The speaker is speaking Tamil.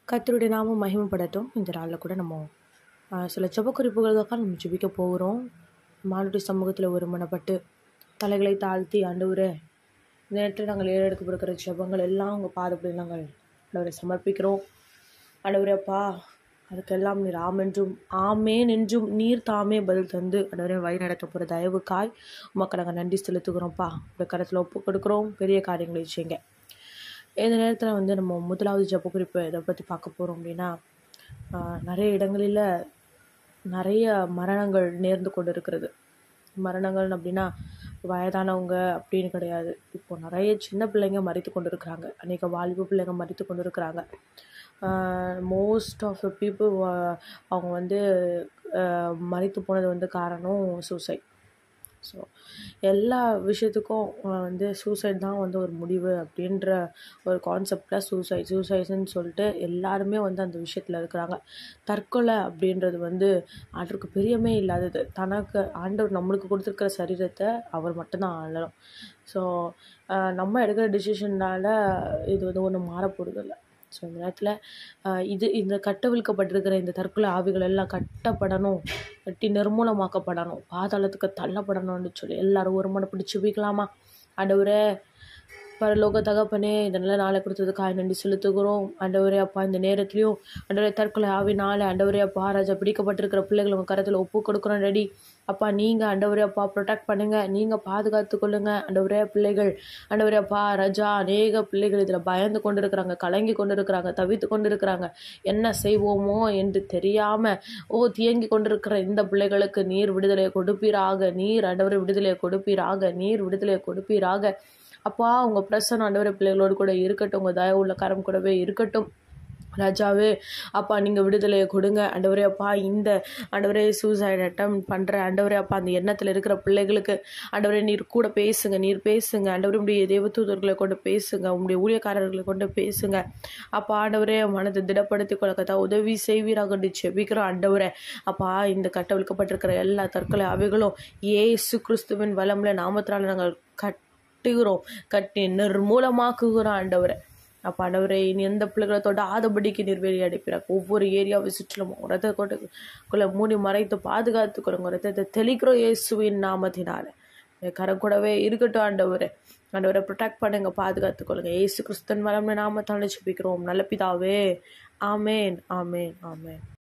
கர்த்தருடைய நாமம் மகிமைப்படட்டும் இந்த நாளில் கூட நம்ம ஆ, சில ஜெப குறிப்புகளுக்காக நம்ம ஜெபிக்க போகிறோம் மானுடைய சமூகத்தில் ஒருமனப்பட்டு தலைகளை தாழ்த்தி ஆண்டவரே இந்த நேரத்தில் நாங்கள் ஏறெடுக்கப்படுகிற ஜெபங்கள் எல்லாம் உங்கள் பாதப்படி நாங்கள் ஆண்டவரை சமர்ப்பிக்கிறோம் ஆண்டவரே அப்பா அதுக்கெல்லாம் நீர் ஆம் என்றும் ஆமேன் என்றும் நீர் தாமே பதில் தந்து ஆண்டவரே வழி நடத்த போகிற தயவுக்காய் உமக்கு நாங்கள் நன்றி செலுத்துகிறோம்ப்பா இந்த கரத்தில் ஒப்பு கொடுக்குறோம் பெரிய காரியங்களை செய்யுங்க இந்த நேரத்தில் வந்து நம்ம முதலாவது ஜெப குறிப்பு எதை பற்றி பார்க்க போகிறோம் அப்படின்னா ஆஹ், நிறைய இடங்களில் நிறைய மரணங்கள் நேர்ந்து கொண்டு இருக்கிறது மரணங்கள் அப்படின்னா வயதானவங்க அப்படின்னு கிடையாது இப்போ நிறைய சின்ன பிள்ளைங்க மறித்து கொண்டு இருக்கிறாங்க அநேக வாலிப பிள்ளைங்க மறித்து கொண்டு இருக்கிறாங்க மோஸ்ட் ஆஃப் த பீப்புள் அவங்க வந்து ஆஹ், மறித்து போனது வந்து காரணம் சூசைட் ஸோ எல்லா விஷயத்துக்கும் அஹ், வந்து சூசைட் தான் வந்து ஒரு முடிவு அப்படின்ற ஒரு கான்செப்டில் சூசைட் சூசைட்னு சொல்லிட்டு எல்லாருமே வந்து அந்த விஷயத்தில் இருக்கிறாங்க தற்கொலை அப்படின்றது வந்து ஆண்டவருக்கு பிரியமே இல்லாதது தனக்கு ஆண்டவர் நம்மளுக்கு கொடுத்துருக்கிற சரீரத்தை அவர் மட்டும்தான் ஆளணும் ஸோ நம்ம எடுக்கிற டிசிஷன்னால இது வந்து ஒன்றும் மாறப்போகிறதில்ல ஸோ இந்த நேரத்தில் இது இந்த கட்டவிழ்க்கப்பட்டிருக்கிற இந்த தற்கொலை ஆவிகள் எல்லாம் கட்டப்படணும் கட்டி நிர்மூலமாக்கப்படணும் பாதாளத்துக்கு தள்ளப்படணும்னு சொல்லி எல்லாரும் ஒரு மனை பிடிச்சி வைக்கலாமா ஆண்டவரே பரலோக தகப்பனே இந்த நல்ல நாளை கொடுத்ததுக்காக நன்றி செலுத்துகிறோம் ஆண்டவரே அப்பா இந்த நேரத்துலையும் ஆண்டவரே தற்கொலை ஆவினால ஆண்டவரே அப்பா ராஜா பிடிக்கப்பட்டிருக்கிற பிள்ளைகள் உங்கள் கரத்தில் ஒப்பு கொடுக்குறோம் ரெடி அப்பா நீங்கள் ஆண்டவரே அப்பா ப்ரொடெக்ட் பண்ணுங்க நீங்கள் பாதுகாத்து கொள்ளுங்க ஆண்டவரே பிள்ளைகள் ஆண்டவரே அப்பா ராஜா அநேக பிள்ளைகள் இதில் பயந்து கொண்டு இருக்கிறாங்க கலங்கி கொண்டு இருக்கிறாங்க தவித்து கொண்டு இருக்கிறாங்க என்ன செய்வோமோ என்று தெரியாமல் ஓ தியங்கி கொண்டிருக்கிற இந்த பிள்ளைகளுக்கு நீர் விடுதலையை கொடுப்பீராக நீர் ஆண்டவரை விடுதலையை கொடுப்பீராக நீர் விடுதலையை கொடுப்பீராக அப்பா உங்கள் பிரசன்ன ஆண்டவரை பிள்ளைகளோடு கூட இருக்கட்டும் உங்கள் தயவு உள்ள கரம் கூடவே இருக்கட்டும் ராஜாவே அப்பா நீங்கள் விடுதலையை கொடுங்க ஆண்டவரே அப்பா இந்த ஆண்டவரே சூசைட் அட்டம் பண்ணுற ஆண்டவரே அப்பா அந்த எண்ணத்தில் இருக்கிற பிள்ளைகளுக்கு ஆண்டவரே நீர் கூட பேசுங்க நீர் பேசுங்க ஆண்டவரே உடைய தேவதூதர்களை கொண்டு பேசுங்க உங்களுடைய ஊழியக்காரர்களை கொண்டு பேசுங்க அப்பா ஆண்டவரே மனதை திடப்படுத்தி கொள்ளக்கத்தா உதவி செய்வீராக செபிக்கிறோம் ஆண்டவரே அப்பா இந்த கட்டவிழ்க்கப்பட்டிருக்கிற எல்லா தற்கொலை அவைகளும் ஏசு கிறிஸ்துவின் வளம்ல நாமத்தினால நாங்கள் கட்டுகிறோம் கட்டி நிர்மூலமாக்குகிறோம் ஆண்டவரை அப்போ ஆண்டவரே இனி எந்த பிள்ளைகளை தொடாதபடிக்கு நிர்வேலி அடைப்பிறாங்க ஒவ்வொரு ஏரியாவை சுற்றிலும் ரத்த கொட்டுக்குள்ளே மூடி மறைத்து பாதுகாத்துக்கிறோங்க ரத்தத்தை தெளிக்கிறோம் இயேசுவின் நாமத்தினால கரம் கூடவே இருக்கட்டும் ஆண்டவரே ஆண்டவரை ப்ரொடெக்ட் பண்ணுங்க பாதுகாத்துக்கொள்ளுங்க ஏசு கிறிஸ்தன் வளம் நாமத்தால ஜெபிக்கிறோம் நல்ல பிதாவே ஆமேன் ஆமேன் ஆமேன்